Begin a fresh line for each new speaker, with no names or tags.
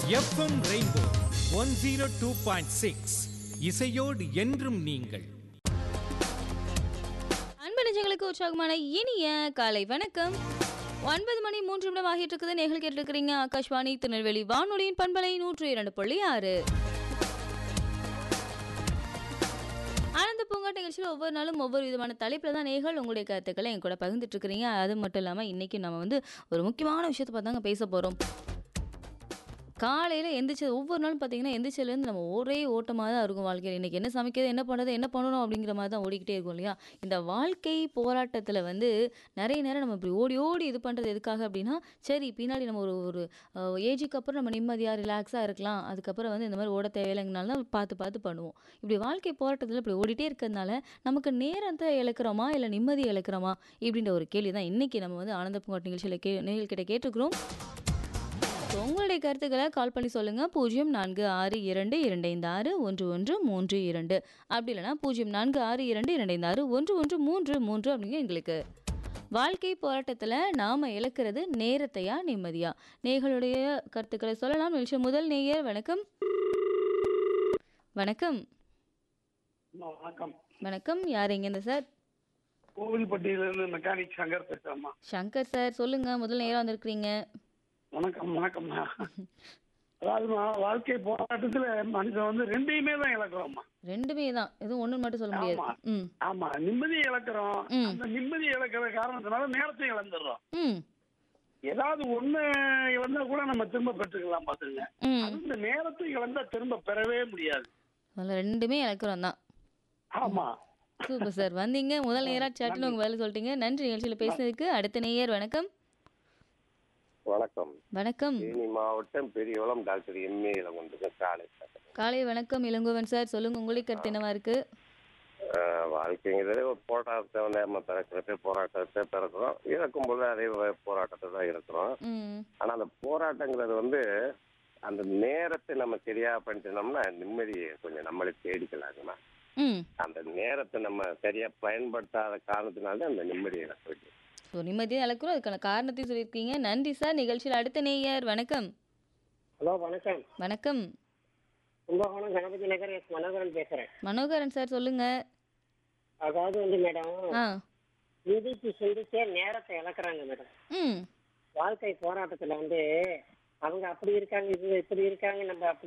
FM rainbow one zero two point six இசையோடு என்றும் நீங்கள்
அன்பு நெஞ்சங்களுக்கு உற்சாகமான இனிய காலை வணக்கம் ஒன்பது மணி மூன்று நிமிடம் ஆகிட்டு இருக்குது நேர்கள் கேட்டிருக்கிறீங்க ஆகாஷ்வாணி திருநெல்வேலி வானொலியின் பண்பலை நூற்று இரண்டு புள்ளி ஆறு ஆனந்த பூங்கா நிகழ்ச்சியில் ஒவ்வொரு நாளும் ஒவ்வொரு விதமான தலைப்பில் தான் நேர்கள் உங்களுடைய கருத்துக்களை என் கூட பகிர்ந்துட்டு இருக்கிறீங்க அது மட்டும் இல்லாமல் இன்னைக்கு நம்ம வந்து ஒரு முக்கியமான விஷயத்தை பார்த்தாங்க பேச போகிறோம் காலையில் எந்திரிச்சது ஒவ்வொரு நாளும் பார்த்தீங்கன்னா எந்திரிச்சதுலேருந்து நம்ம ஒரே ஓட்டமாக தான் இருக்கும் வாழ்க்கையில் இன்றைக்கி என்ன சமைக்கிறது என்ன பண்ணுறது என்ன பண்ணணும் அப்படிங்கிற மாதிரி தான் ஓடிக்கிட்டே இருக்கும் இல்லையா இந்த வாழ்க்கை போராட்டத்தில் வந்து நிறைய நேரம் நம்ம இப்படி ஓடி ஓடி இது பண்ணுறது எதுக்காக அப்படின்னா சரி பின்னாடி நம்ம ஒரு ஒரு ஏஜுக்கு அப்புறம் நம்ம நிம்மதியாக ரிலாக்ஸாக இருக்கலாம் அதுக்கப்புறம் வந்து இந்த மாதிரி ஓட தேவையில்லைங்கனால தான் பார்த்து பார்த்து பண்ணுவோம் இப்படி வாழ்க்கை போராட்டத்தில் இப்படி ஓடிட்டே இருக்கிறதுனால நமக்கு நேரத்தை இழக்கிறோமா இல்லை நிம்மதி இழக்கிறோமா இப்படின்ற ஒரு கேள்வி தான் இன்றைக்கி நம்ம வந்து ஆனந்த பூங்காட் நிகழ்ச்சியில் கே நேயர்கிட்ட கேட்டிருக்கிறோம் ஸோ உங்களுடைய கருத்துக்களை கால் பண்ணி சொல்லுங்கள் பூஜ்ஜியம் நான்கு ஆறு இரண்டு இரண்டு ஐந்து ஆறு ஒன்று ஒன்று மூன்று இரண்டு அப்படி இல்லைனா பூஜ்ஜியம் நான்கு ஆறு இரண்டு இரண்டு ஐந்து ஆறு ஒன்று ஒன்று மூன்று மூன்று அப்படிங்க எங்களுக்கு வாழ்க்கை போராட்டத்தில் நாம் இழக்கிறது நேரத்தையா நிம்மதியா நேர்களுடைய கருத்துக்களை சொல்லலாம் நிகழ்ச்சி முதல் நேயர் வணக்கம் வணக்கம்
அம்மா, வணக்கம்
வணக்கம் யார் எங்கேருந்து சார்
கோவில்பட்டியிலிருந்து மெக்கானிக் சங்கர் பேசுறேம்மா
சங்கர் சார் சொல்லுங்கள் முதல் நேரம் வந்திருக்கிறீங்க
வணக்கம் வணக்கம்மா அதாவதுமா வாழ்க்கை போராட்டத்துல மனுஷன் வந்து ரெண்டையுமே தான் இழக்கிறோம்மா
ரெண்டுமே தான் எதுவும் ஒன்று மட்டும் சொல்ல முடியாது
ஆமா.
ம்
ஆமா நிம்மதியை இழக்கிறோம்
ம்.
அந்த நிம்மதி இழக்கிற காரணத்தினால நேரத்தையும் இழந்துடுறோம்
ம்
ஏதாவது ஒண்ணு இழந்தா கூட நம்ம திரும்ப பெற்றுக்கலாம் பாத்துங்க
ம்
அது இந்த நேரத்தை இழந்தா திரும்ப பெறவே முடியாது
அதில் ரெண்டுமே இழக்கிறோம் தான்
ஆமா
சூப்பர் சார் வந்தீங்க முதல் நேரா சேட்டில் உங்கள் வேலை சொல்லிட்டீங்க நன்றி நிகழ்ச்சியில் பேசினதுக்கு அடுத்த நேயர் வணக்கம்
வணக்கம்
வணக்கம்
தேனி மாவட்டம் பெரியவளம் டாக்டர் எம்ஏ இளங்குண்டுங்க காலை
காலை வணக்கம் இளங்கோவன் சார் சொல்லுங்க உங்களுக்கு கருத்து என்னவா இருக்கு
ஆஹ் வாழ்க்கைங்கிறது ஒரு போராட்டத்தை வந்து நம்ம பிறக்கிறப்ப போராட்டத்தை பிறக்கிறோம் இறக்கும் போது அதே வ- போராட்டத்தை தான் இருக்கிறோம்
ம்
ஆனா அந்த போராட்டங்கிறது வந்து அந்த நேரத்தை நம்ம சரியா பண்ணிட்டோம்னா நிம்மதியை கொஞ்சம் நம்மளே தேடிக்கலாங்கம்மா
ம்
அந்த நேரத்தை நம்ம சரியா பயன்படுத்தாத காரணத்தினால அந்த நிம்மதியை இழக்க வேண்டியது
ஸோ நிம்மதியாக இழக்கிறோம் அதுக்கான காரணத்தையும் சொல்லியிருக்கீங்க நன்றி சார் நிகழ்ச்சியில் அடுத்த நேயர் வணக்கம்
ஹலோ வணக்கம்
வணக்கம்
கும்பகோணம் கணபதி நகர் எஸ் மனோகரன் பேசுறேன்
மனோகரன் சார் சொல்லுங்க
அதாவது வந்து மேடம்
ஆ
சிந்திச்சு சிந்திச்சே நேரத்தை இழக்கிறாங்க மேடம்
ம்
வாழ்க்கை போராட்டத்துல வந்து அவங்க அப்படி இருக்காங்க இது இப்படி இருக்காங்க நம்ம அப்படி